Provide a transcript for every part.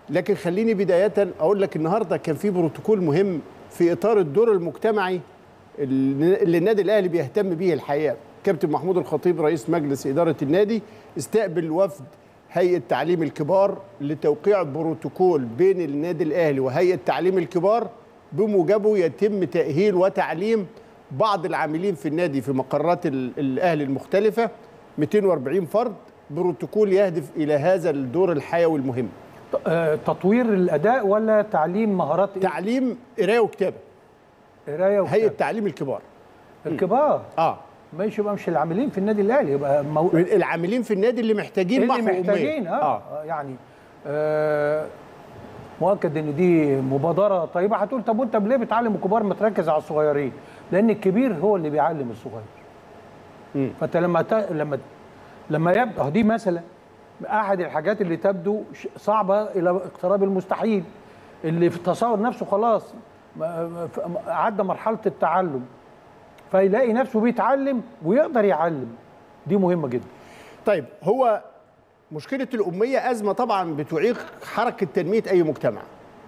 لكن خليني بدايه اقول لك النهارده كان في بروتوكول مهم في اطار الدور المجتمعي اللي اللي النادي الاهلي بيهتم بيه الحقيقه كابتن محمود الخطيب رئيس مجلس اداره النادي استقبل وفد هيئه تعليم الكبار لتوقيع بروتوكول بين النادي الاهلي وهيئه تعليم الكبار بموجبه يتم تاهيل وتعليم بعض العاملين في النادي في مقرات ال- الاهلي المختلفه 240 فرد بروتوكول يهدف الى هذا الدور الحيوي المهم ت- آه، تطوير الاداء ولا تعليم مهارات إيه؟ تعليم قرايه وكتابه قرايه هيئه وكتابة. تعليم الكبار الكبار اه ماشي يبقى مش العاملين في النادي الاهلي يبقى مو... العاملين في النادي اللي محتاجين اللي محو أمية. محتاجين اه, آه. يعني آه مؤكد ان دي مبادره طيبه هتقول طب وانت ليه بتعلم الكبار ما تركز على الصغيرين لان الكبير هو اللي بيعلم الصغير مم. فانت لما ت... لما لما يبقى أهو دي مثلا احد الحاجات اللي تبدو ش- صعبه الى اقتراب المستحيل اللي في التصور نفسه خلاص ما- ما- ف- عدى مرحله التعلم فيلاقي نفسه بيتعلم ويقدر يعلم دي مهمه جدا طيب هو مشكلة الأمية أزمة طبعا بتعيق حركة تنمية أي مجتمع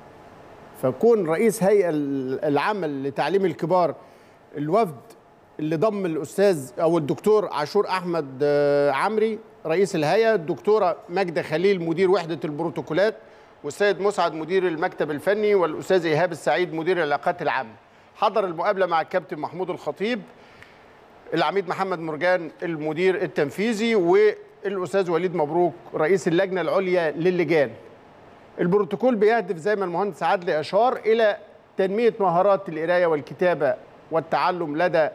فكون رئيس هيئة العامة لتعليم الكبار الوفد اللي ضم الأستاذ أو الدكتور عاشور أحمد آه، عمري رئيس الهيئة الدكتورة ماجدة خليل مدير وحدة البروتوكولات والسيد مسعد مدير المكتب الفني والأستاذ إيهاب السعيد مدير العلاقات العامة حضر المقابلة مع الكابتن محمود الخطيب العميد محمد مرجان المدير التنفيذي والاستاذ وليد مبروك رئيس اللجنه العليا للجان البروتوكول بيهدف زي ما المهندس عدلي اشار الى تنميه مهارات القرايه والكتابه والتعلم لدى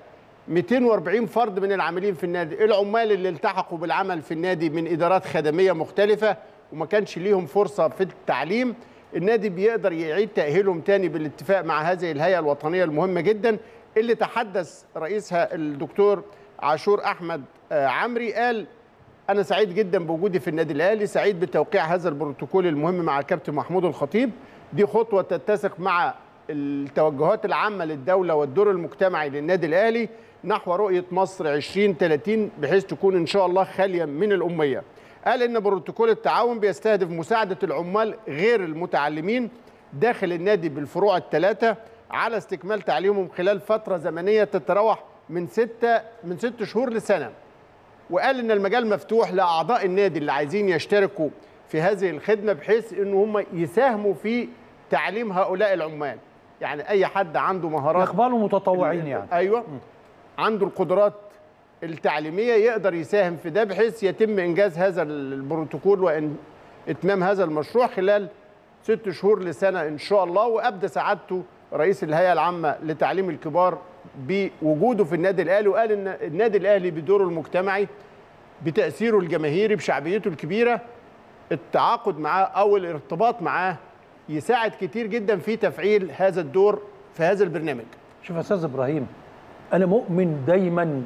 240 فرد من العاملين في النادي العمال اللي التحقوا بالعمل في النادي من ادارات خدميه مختلفه وما كانش ليهم فرصه في التعليم النادي بيقدر يعيد تاهيلهم تاني بالاتفاق مع هذه الهيئه الوطنيه المهمه جدا اللي تحدث رئيسها الدكتور عاشور احمد آه، عمري قال انا سعيد جدا بوجودي في النادي الاهلي سعيد بتوقيع هذا البروتوكول المهم مع الكابتن محمود الخطيب دي خطوه تتسق مع التوجهات العامه للدوله والدور المجتمعي للنادي الاهلي نحو رؤيه مصر 2030 بحيث تكون ان شاء الله خاليه من الاميه قال ان بروتوكول التعاون بيستهدف مساعده العمال غير المتعلمين داخل النادي بالفروع الثلاثه على استكمال تعليمهم خلال فتره زمنيه تتراوح من ستة من ست شهور لسنه وقال ان المجال مفتوح لاعضاء النادي اللي عايزين يشتركوا في هذه الخدمه بحيث ان هم يساهموا في تعليم هؤلاء العمال يعني اي حد عنده مهارات يقبلوا متطوعين يعني ايوه عنده القدرات التعليميه يقدر يساهم في ده بحيث يتم انجاز هذا البروتوكول وان اتمام هذا المشروع خلال ست شهور لسنه ان شاء الله وابدى سعادته رئيس الهيئه العامه لتعليم الكبار بوجوده في النادي الاهلي وقال ان النادي الاهلي بدوره المجتمعي بتاثيره الجماهيري بشعبيته الكبيره التعاقد معاه او الارتباط معاه يساعد كتير جدا في تفعيل هذا الدور في هذا البرنامج شوف يا استاذ ابراهيم انا مؤمن دايما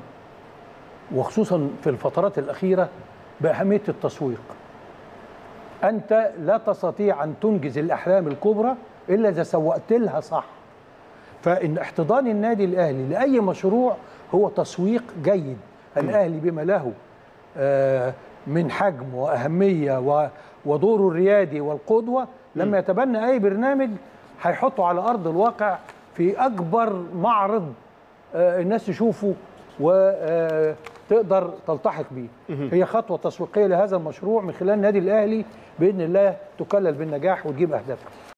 وخصوصا في الفترات الاخيره باهميه التسويق انت لا تستطيع ان تنجز الاحلام الكبرى الا اذا سوقت لها صح فان احتضان النادي الاهلي لاي مشروع هو تسويق جيد الاهلي بما له آه، من حجم واهميه و- ودوره الريادي والقدوه لما يتبنى اي برنامج هيحطه على ارض الواقع في اكبر معرض آه، الناس تشوفه وتقدر تلتحق بيه هي خطوه تسويقيه لهذا المشروع من خلال النادي الاهلي باذن الله تكلل بالنجاح وتجيب اهدافها